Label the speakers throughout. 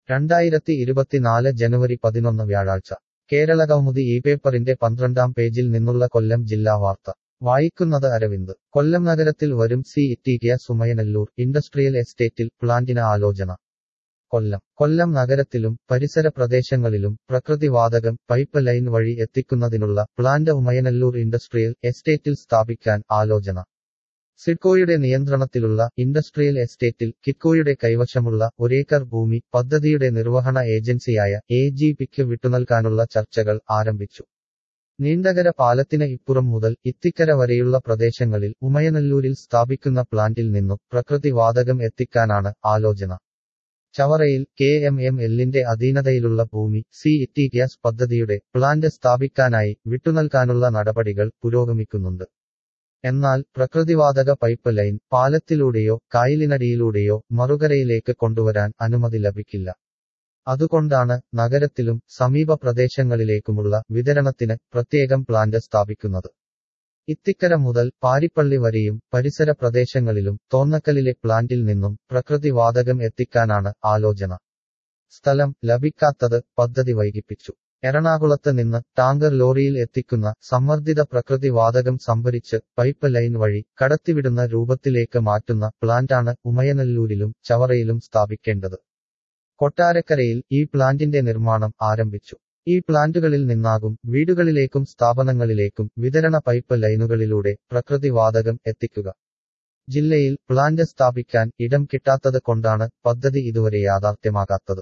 Speaker 1: രണ്ടായിരത്തി ഇരുപത്തിനാല് ജനുവരി പതിനൊന്ന് വ്യാഴാഴ്ച കേരളകൗമുദി ഈ പേപ്പറിന്റെ പന്ത്രണ്ടാം പേജിൽ നിന്നുള്ള കൊല്ലം ജില്ലാ വാർത്ത വായിക്കുന്നത് അരവിന്ദ് കൊല്ലം നഗരത്തിൽ വരും സി ഇറ്റിക്കിയ സുമയനല്ലൂർ ഇൻഡസ്ട്രിയൽ എസ്റ്റേറ്റിൽ പ്ലാന്റിന് ആലോചന കൊല്ലം കൊല്ലം നഗരത്തിലും പരിസര പ്രദേശങ്ങളിലും പ്രകൃതിവാതകം പൈപ്പ് ലൈൻ വഴി എത്തിക്കുന്നതിനുള്ള പ്ലാന്റ് ഉമയനല്ലൂർ ഇൻഡസ്ട്രിയൽ എസ്റ്റേറ്റിൽ സ്ഥാപിക്കാൻ ആലോചന സിഡ്കോയുടെ നിയന്ത്രണത്തിലുള്ള ഇൻഡസ്ട്രിയൽ എസ്റ്റേറ്റിൽ കിറ്റ്കോയുടെ കൈവശമുള്ള ഒരേക്കർ ഭൂമി പദ്ധതിയുടെ നിർവഹണ ഏജൻസിയായ എ ജി പിക്ക് വിട്ടുനൽകാനുള്ള ചർച്ചകൾ ആരംഭിച്ചു നീണ്ടകര പാലത്തിന് ഇപ്പുറം മുതൽ ഇത്തിക്കര വരെയുള്ള പ്രദേശങ്ങളിൽ ഉമയനല്ലൂരിൽ സ്ഥാപിക്കുന്ന പ്ലാന്റിൽ നിന്നും പ്രകൃതിവാതകം എത്തിക്കാനാണ് ആലോചന ചവറയിൽ കെ എം എം എല്ലിന്റെ അധീനതയിലുള്ള ഭൂമി സി ഇറ്റി ഗ്യാസ് പദ്ധതിയുടെ പ്ലാന്റ് സ്ഥാപിക്കാനായി വിട്ടുനൽകാനുള്ള നടപടികൾ പുരോഗമിക്കുന്നുണ്ട് എന്നാൽ പ്രകൃതിവാതക പൈപ്പ് ലൈൻ പാലത്തിലൂടെയോ കായലിനടിയിലൂടെയോ മറുകരയിലേക്ക് കൊണ്ടുവരാൻ അനുമതി ലഭിക്കില്ല അതുകൊണ്ടാണ് നഗരത്തിലും സമീപ പ്രദേശങ്ങളിലേക്കുമുള്ള വിതരണത്തിന് പ്രത്യേകം പ്ലാന്റ് സ്ഥാപിക്കുന്നത് ഇത്തിക്കര മുതൽ പാരിപ്പള്ളി വരെയും പരിസര പ്രദേശങ്ങളിലും തോന്നക്കലിലെ പ്ലാന്റിൽ നിന്നും പ്രകൃതിവാതകം എത്തിക്കാനാണ് ആലോചന സ്ഥലം ലഭിക്കാത്തത് പദ്ധതി വൈകിപ്പിച്ചു എറണാകുളത്ത് നിന്ന് ടാങ്കർ ലോറിയിൽ എത്തിക്കുന്ന സമ്മർദ്ദിത പ്രകൃതിവാതകം സംഭരിച്ച് പൈപ്പ് ലൈൻ വഴി കടത്തിവിടുന്ന രൂപത്തിലേക്ക് മാറ്റുന്ന പ്ലാന്റാണ് ഉമയനല്ലൂരിലും ചവറയിലും സ്ഥാപിക്കേണ്ടത് കൊട്ടാരക്കരയിൽ ഈ പ്ലാന്റിന്റെ നിർമ്മാണം ആരംഭിച്ചു ഈ പ്ലാന്റുകളിൽ നിന്നാകും വീടുകളിലേക്കും സ്ഥാപനങ്ങളിലേക്കും വിതരണ പൈപ്പ് ലൈനുകളിലൂടെ പ്രകൃതിവാതകം എത്തിക്കുക ജില്ലയിൽ പ്ലാന്റ് സ്ഥാപിക്കാൻ ഇടം കിട്ടാത്തത് കൊണ്ടാണ് പദ്ധതി ഇതുവരെ യാഥാർത്ഥ്യമാകാത്തത്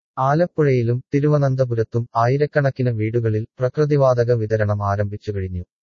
Speaker 1: ആലപ്പുഴയിലും തിരുവനന്തപുരത്തും ആയിരക്കണക്കിന് വീടുകളിൽ പ്രകൃതിവാതക വിതരണം ആരംഭിച്ചു കഴിഞ്ഞു